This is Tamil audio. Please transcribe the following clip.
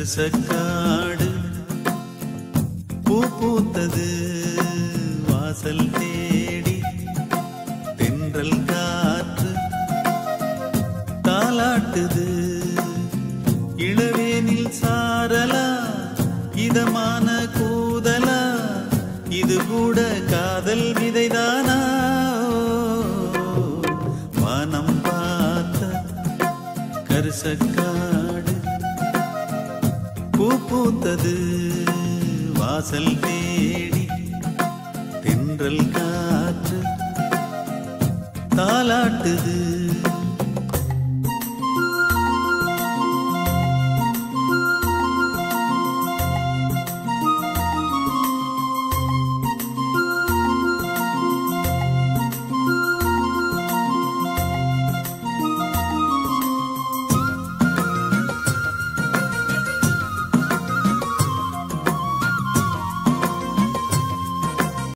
கருசக்காடு பூ பூத்தது வாசல் தேடி தென்றல் காற்று தாலாட்டுது இளவேனில் சாரலா இதமான கூதலா இது கூட காதல் விதைதானா வானம் பார்த்த கருசக்காடு பூ பூத்தது வாசல் தேடி தென்றல் காற்று தாலாட்டுது